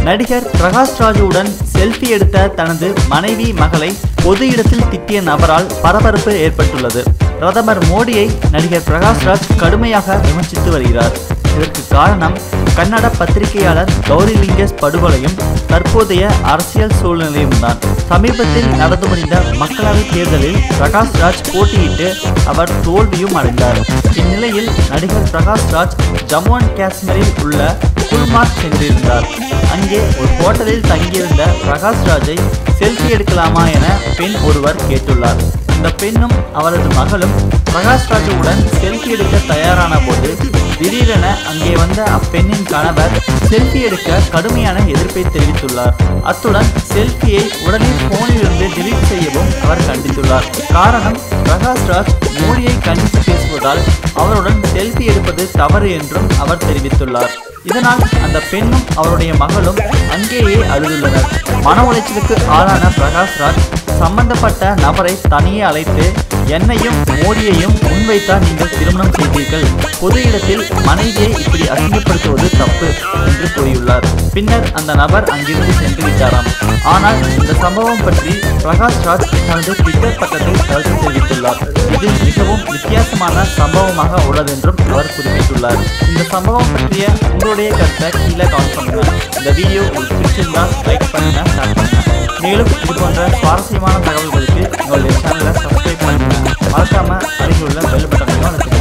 நடிகர் பிரகாஷ் ராஜுவுடன் செல்ஃபி எடுத்த தனது மனைவி மகளை பொது இடத்தில் திட்டிய நபரால் பரபரப்பு ஏற்பட்டுள்ளது பிரதமர் மோடியை நடிகர் பிரகாஷ் ராஜ் கடுமையாக விமர்சித்து வருகிறார் இதற்கு காரணம் கன்னட பத்திரிகையாளர் கௌரி லிங்கேஷ் படுகொலையும் தற்போதைய அரசியல் சூழ்நிலையும் தான் சமீபத்தில் நடந்து முடிந்த மக்களவைத் தேர்தலில் பிரகாஷ் ராஜ் போட்டியிட்டு அவர் தோல்வியும் அடைந்தார் இந்நிலையில் நடிகர் பிரகாஷ் ராஜ் ஜம்மு அண்ட் காஷ்மீரில் உள்ள குல்மார்க் சென்றிருந்தார் அங்கே ஒரு ஹோட்டலில் தங்கியிருந்த பிரகாஷ் ராஜை செல்ஃபி எடுக்கலாமா என பெண் ஒருவர் கேட்டுள்ளார் அந்த பெண்ணும் அவரது மகளும் பிரகாஷ் ராஜுவுடன் செல்ஃபி எடுக்க தயாரான போது திடீரென அங்கே வந்த அப்பெண்ணின் கணவர் செல்ஃபி எடுக்க கடுமையான எதிர்ப்பை தெரிவித்துள்ளார் அத்துடன் செல்ஃபியை உடனே போனிலிருந்து டெலீட் செய்யவும் அவர் கண்டித்துள்ளார் காரணம் பிரகாஷ் ராஜ் மோடியை கண்டித்து பேசுவதால் அவருடன் செல்ஃபி எடுப்பது தவறு என்றும் அவர் தெரிவித்துள்ளார் இதனால் அந்த பெண்ணும் அவருடைய மகளும் அங்கேயே அழுதுள்ளனர் மன உளைச்சலுக்கு ஆளான பிரகாஷ் ராஜ் சம்பந்தப்பட்ட நபரை தனியே அழைத்து என்னையும் மோடியையும் முன்வைத்தான் நீங்கள் திருமணம் செய்தீர்கள் பொது இடத்தில் மனைவியை இப்படி அசிங்கப்படுத்துவது தப்பு என்று கூறியுள்ளார் பின்னர் அந்த நபர் அங்கிருந்து சென்று விட்டாராம் ஆனால் இந்த சம்பவம் பற்றி பிரகாஷ் ராஜ் தனது ட்விட்டர் பக்கத்தில் கருத்து தெரிவித்துள்ளார் இது மிகவும் வித்தியாசமான சம்பவமாக உள்ளதென்றும் அவர் குறிப்பிட்டுள்ளார் இந்த சம்பவம் பற்றிய உங்களுடைய கருத்தை கீழே கமெண்ட் பண்ணுங்க இந்த வீடியோ உங்களுக்கு பிடிச்சிருந்தா லைக் பண்ணுங்க ஷேர் பண்ணுங்க மேலும் இது போன்ற சுவாரஸ்யமான தகவல்களுக்கு எங்களுடைய சேனலை சப்ஸ்கிரைப் பண்ணுங்க மறக்காம அருகில் உள்ள பெல் பட்டனையும் அழுத்துங்க